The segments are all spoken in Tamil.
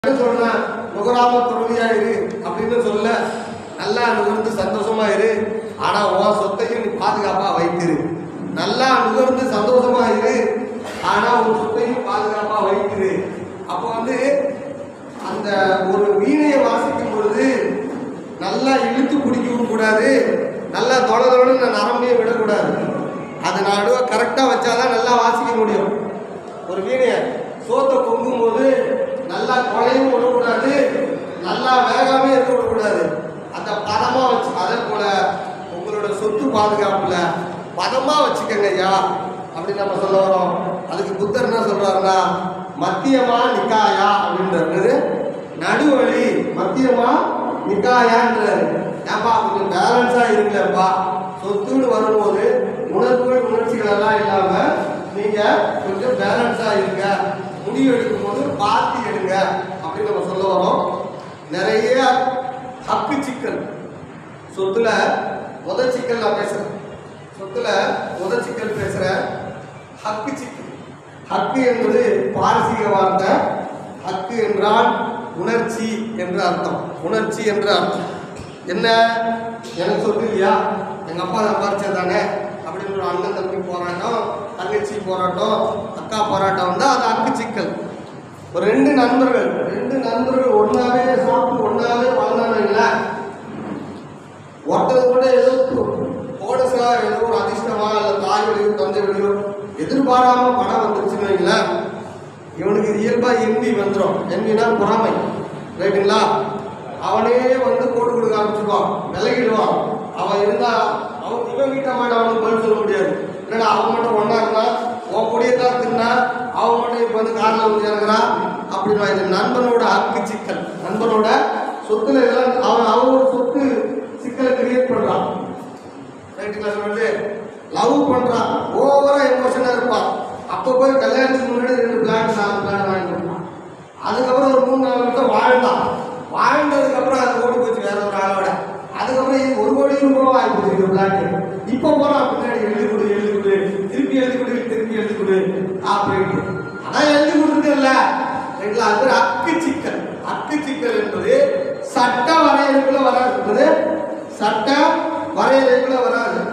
என்ன சொல்றேன் நுகராம துறவியா இரு அப்படின்னு சொல்ல நல்லா நுகர்ந்து சந்தோஷமா இரு ஆனா உன் சொத்தையும் நீ பாதுகாப்பா வைத்திரு நல்லா நுகர்ந்து சந்தோஷமா இரு ஆனா உன் சொத்தையும் பாதுகாப்பா வைத்திரு அப்போ வந்து அந்த ஒரு வீணையை வாசிக்கும் பொழுது நல்லா இழுத்து பிடிக்கவும் கூடாது நல்லா தொலை தொலைன்னு நரம்பையும் விடக்கூடாது அது நடுவ கரெக்டாக வச்சாதான் நல்லா வாசிக்க முடியும் ஒரு வீணையை சோத்தை பொங்கும் போது நல்லா கொலையும் விடக்கூடாது நல்லா வேகாமே இருக்க விடக்கூடாது அந்த பதமாக வச்சு அதே போல உங்களோட சொத்து பாதுகாப்புல பதமாக வச்சுக்கங்க ஐயா அப்படின்னு நம்ம சொல்ல வரோம் அதுக்கு புத்தர் என்ன சொல்றாருன்னா மத்தியமா நிக்காயா அப்படின்றது நடுவழி மத்தியமா நிக்காயான்றாரு ஏப்பா கொஞ்சம் பேலன்ஸா இருக்குல்லப்பா சொத்துன்னு வரும்போது உணர்வுகள் உணர்ச்சிகள் எல்லாம் இல்லாம நீங்க கொஞ்சம் பேலன்ஸா இருங்க முடிவு எடுக்கும் போது பார்த்து எடுங்க அப்படின்னு நம்ம சொல்ல வரோம் நிறைய ஹக்கு சிக்கல் சொத்துல முத சிக்கல் நான் பேசுறேன் சொத்துல முத சிக்கல் பேசுறேன் ஹக்கு சிக்கல் ஹக்கு என்பது பாரசீக வார்த்தை ஹக்கு என்றால் உணர்ச்சி என்று அர்த்தம் உணர்ச்சி என்று அர்த்தம் என்ன எனக்கு சொத்து இல்லையா எங்க அப்பா சம்பாரிச்சது தானே அப்படின்னு ஒரு அண்ணன் தம்பி போராட்டம் தங்கச்சி போராட்டம் அக்கா போராட்டம் வந்தா அது ஹக்கு சிக்கல் ஒரு ரெண்டு நண்பர்கள் ரெண்டு நண்பர்கள் ஒன்னாவே சாப்பிட்டு ஒன்னாவே வாழ்ந்தானுங்களா ஒருத்தர் கூட ஏதோ போனஸா ஏதோ ஒரு அதிர்ஷ்டமா இல்ல தாய் வழியோ தந்தை வழியோ எதிர்பாராம பணம் வந்துருச்சுன்னு வைங்களேன் இவனுக்கு இது இயல்பா எம்பி வந்துடும் எம்பினா பொறாமை ரைட்டுங்களா அவனே வந்து போட்டு கொடுக்க ஆரம்பிச்சிருவான் விலகிடுவான் அவன் இருந்தா அவன் இவன் வீட்டை மாட்ட அவனுக்கு பதில் சொல்ல முடியாது என்னடா அவன் மட்டும் ஒன்னா இருந்தா உன் கூடயே தான் தின்னா அவன் மட்டும் இப்போ வந்து காரில் வந்து இறங்குறான் அப்படின்னு இது நண்பனோட அக்கு சிக்கல் நண்பனோட சொத்துல இதெல்லாம் அவன் அவனோட சொத்து சிக்கலை கிரியேட் பண்றான் ரைட்டுங்களா சொல்றது லவ் பண்றான் ஓவரா எமோஷனா இருப்பான் அப்போ போய் கல்யாணத்துக்கு முன்னாடி ரெண்டு பிளாட் நாலு பிளாட் வாங்கி கொடுப்பான் அதுக்கப்புறம் ஒரு மூணு நாலு வருஷம் வாழ்ந்தான் வாழ்ந்ததுக்கு அப்புறம் அது ஓடி போச்சு வேற ஒரு ஆளோட அதுக்கப்புறம் இது ஒரு கோடி ரூபாய் ஆகி போச்சு இந்த பிளாட் இப்போ போறான் பின்னாடி எழுதி கொடு எழுதி கொடு திருப்பி எழுதி கொடு திருப்பி எழுதி கொடு அப்படின்ட்டு அதான் எழுதி கொடுத்துருக்கல ரைட்டுங்களா அது ஒரு அக்கு சிக்கல் அக்கு சிக்கல் என்பது சட்ட வரையறைக்குள்ள வராது என்பது சட்ட வரையறைக்குள்ள வராது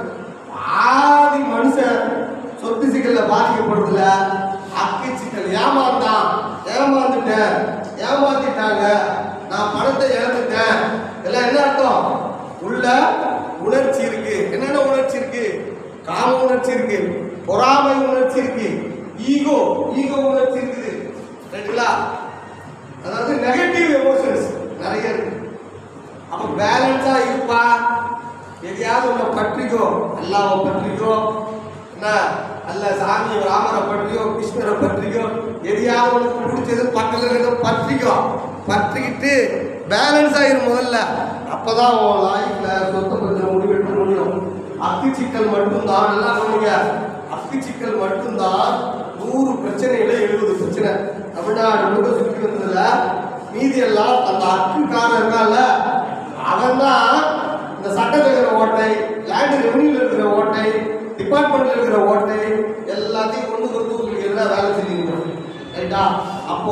ஆதி மனுஷன் சொத்து சிக்கல்ல பாதிக்கப்படுறதுல அக்கு சிக்கல் ஏமாந்தான் ஏமாந்துட்டேன் ஏமாத்திட்டாங்க நான் பணத்தை இழந்துட்டேன் இதெல்லாம் என்ன அர்த்தம் உள்ள உணர்ச்சி இருக்கு என்னென்ன உணர்ச்சி இருக்கு காம உணர்ச்சி இருக்கு பொறாமை உணர்ச்சி இருக்கு ஈகோ ஈகோ உணர்ச்சி இருக்குது ரைட்டுங்களா அதாவது நெகட்டிவ் எமோஷன்ஸ் நிறைய இருக்கு அப்ப பேலன்ஸா இருப்பா எதையாவது உன்னை பற்றிக்கோ அல்லாவை பற்றிக்கோ என்ன அல்ல சாமி ராமரை பற்றியோ கிருஷ்ணரை பற்றியோ எதையாவது உனக்கு பிடிச்சது பக்கத்துல இருக்கிறத பற்றிக்கோ பற்றிக்கிட்டு பேலன்ஸ் ஆயிரும் முதல்ல அப்பதான் உன் லைஃப்ல சொத்தை பத்திர முடிவெடுக்க முடியும் அக்கு சிக்கல் மட்டும்தான் நல்லா சொன்னீங்க அக்கு சிக்கல் மட்டும்தான் நூறு பிரச்சனைகளை எழுபது பிரச்சனை தமிழ்நாடு முழுக்க சுற்றி வந்ததுல மீதி எல்லாம் அந்த அக்குக்காரன் இருக்கான்ல அவன் தான் இந்த சட்டத்தில் இருக்கிற ஓட்டை லேண்ட் ரெவன்யூல இருக்கிற ஓட்டை டிபார்ட்மெண்ட்ல இருக்கிற ஓட்டை எல்லாத்தையும் கொண்டு கொண்டு உங்களுக்கு எல்லாம் வேலை செஞ்சுக்கணும் ரைட்டா அப்போ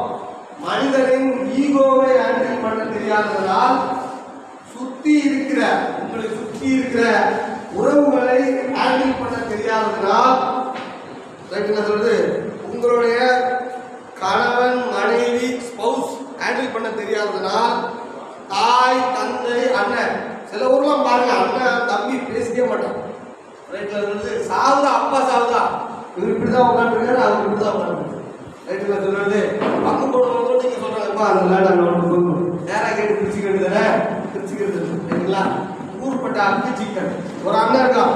மனிதனின் ஈகோவை ஹேண்டில் பண்ண தெரியாததால் சுத்தி இருக்கிற உங்களை சுத்தி இருக்கிற உறவுகளை ஹேண்டில் பண்ண தெரியாததனால் ரைட்டுங்க சொல்றது உங்களுடைய கணவன் மனைவி ஸ்பௌஸ் ஹேண்டில் பண்ண தெரியாததனால் தாய் தந்தை அண்ணன் சில ஊர்லாம் பாருங்க அண்ணன் தம்பி பேசிக்கவே மாட்டான் ரைட்ல வந்து சாவுதா அப்பா சாவுதா இவர் இப்படிதான் உட்காந்துருக்காரு அவர் இப்படிதான் உட்காந்துருக்காரு ரைட்ல சொல்றது பங்கு போடும்போது நீங்க சொல்றாங்கப்பா அந்த லேண்ட் அங்க ஒன்று போகும் நேரா கேட்டு பிரிச்சுக்கிறது தானே பிரிச்சுக்கிறது ரைட்டுங்களா ஊர்பட்ட அக்கு சிக்கன் ஒரு அண்ணன் இருக்கான்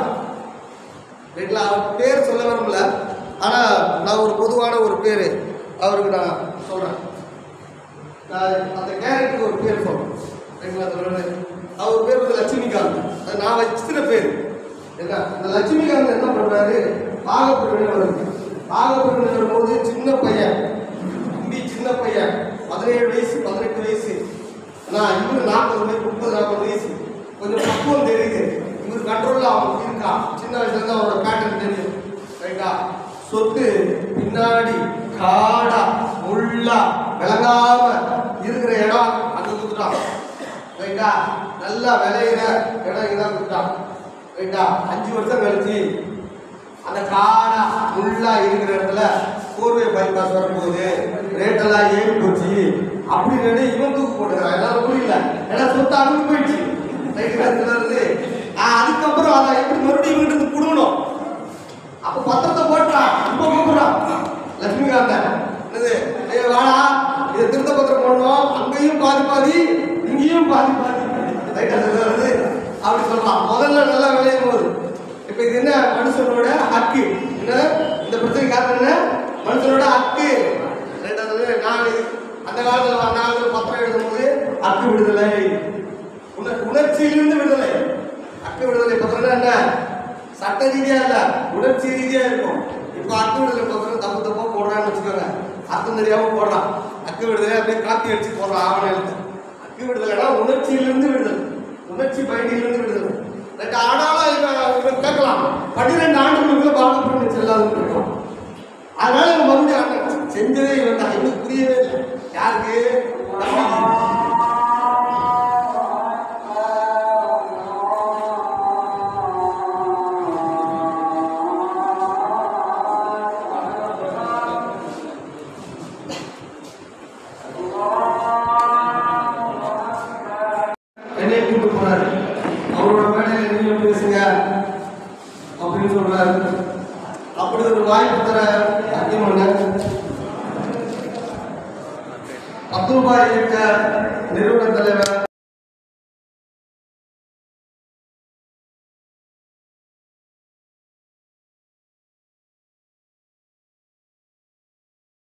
ரைட்ல அவர் பேர் சொல்ல விரும்பல ஆனா நான் ஒரு பொதுவான ஒரு பேர் அவருக்கு நான் சொல்றேன் நான் அந்த கேரக்டருக்கு ஒரு பேர் சொல்றேன் சரிங்களா சொல்றது அவர் பேர் வந்து லட்சுமிகாந்த் அது நான் வச்சிருந்த பேர் என்ன இந்த லட்சுமிகாந்த் என்ன பண்றாரு பாகப்பிரிவினை வருது பாகப்பிரிவினை வரும்போது சின்ன பையன் தம்பி சின்ன பையன் பதினேழு வயசு பதினெட்டு வயசு நான் இவரு நாற்பது வயசு முப்பது நாற்பது வயசு கொஞ்சம் பக்குவம் தெரியுது இவர் கண்ட்ரோல்ல அவன் இருக்கா சின்ன வயசுல இருந்து அவரோட பேட்டர்ன் தெரியும் ரைட்டா சொத்து பின்னாடி காடா முள்ளா விளங்காம இருக்கிற இடம் அங்க கொடுத்துட்டான் ரைட்டா நல்லா விளையிற இடம் இதான் கொடுத்துட்டான் ரைட்டா அஞ்சு வருஷம் கழிச்சு அந்த காடா முள்ளா இருக்கிற இடத்துல கோர்வை பைபாஸ் வரும்போது ரேட்டெல்லாம் ஏறி போச்சு அப்படின்னு இவன் தூக்கு போட்டுக்கிறான் எல்லாரும் புரியல ஏன்னா சொத்து அனுப்பி போயிடுச்சு ரைட்டு இடத்துல இருந்து ஆஹ் அதுக்கப்புறம் அதை எப்படி மறுபடியும் இவங்கிட்ட இருந்து புடுங்கணும் அப்ப பத்திரத்தை போட்டான் இப்ப கூப்பிடுறான் லட்சுமிகாந்தன் என்னது ஏய் வாடா இதை திருத்த பத்திரம் போடணும் அங்கேயும் பாதி பாதி இங்கேயும் பாதி பாதி ரைட் அது வருது அப்படி சொல்லலாம் முதல்ல நல்லா விளையும் போது இப்ப இது என்ன மனுஷனோட ஹக்கு என்ன இந்த பிரச்சனை காரணம் என்ன மனுஷனோட ஹக்கு ரைட் அது நான் இது- அந்த காலத்துல அந்த காலத்துல பத்திரம் எழுதும்போது ஹக்கு விடுதலை உண- உணர்ச்சியிலிருந்து விடுதலை ஹக்கு விடுதலை பத்திரம் என்ன சட்ட ரீதியா இல்ல உணர்ச்சி ரீதியா இருக்கும் இப்போ அக்கு விடுதலை பத்திரம் தப்பு தப்பா போடுறான்னு வச்சுக்கோங்க அர்த்தம் தெரியாம போடுறான் அக்கு விடுதலை அப்படியே காப்பி அடிச்சு போடுறான் ஆவணம் எழுத்து அக்கு விடுதலைனா உணர்ச்சியிலிருந்து விடுதலை உணர்ச்சி பயணியிலிருந்து விடுதலை ரெண்டு ஆனாலும் இவன் இவன் கேட்கலாம் பன்னிரெண்டு ஆண்டுகளுக்குள்ள பாகப்பட்டு செல்லாதுன்னு கேட்கலாம் அதனால இவன் மறுபடியும் ஆண்டான் செஞ்சதே இவன் தான் இவனுக்கு புரியவே இல்லை யாருக்கு தம்பிக்கு. என்னை கூட்டு போறாரு அவரோட மேடையில நீங்க பேசுங்க அப்படின்னு சொல்றாரு அப்படி ஒரு வாய்ப்பு தர சாத்தியம் இல்ல பத்து ரூபாய் இயக்க நிறுவன தலைவர்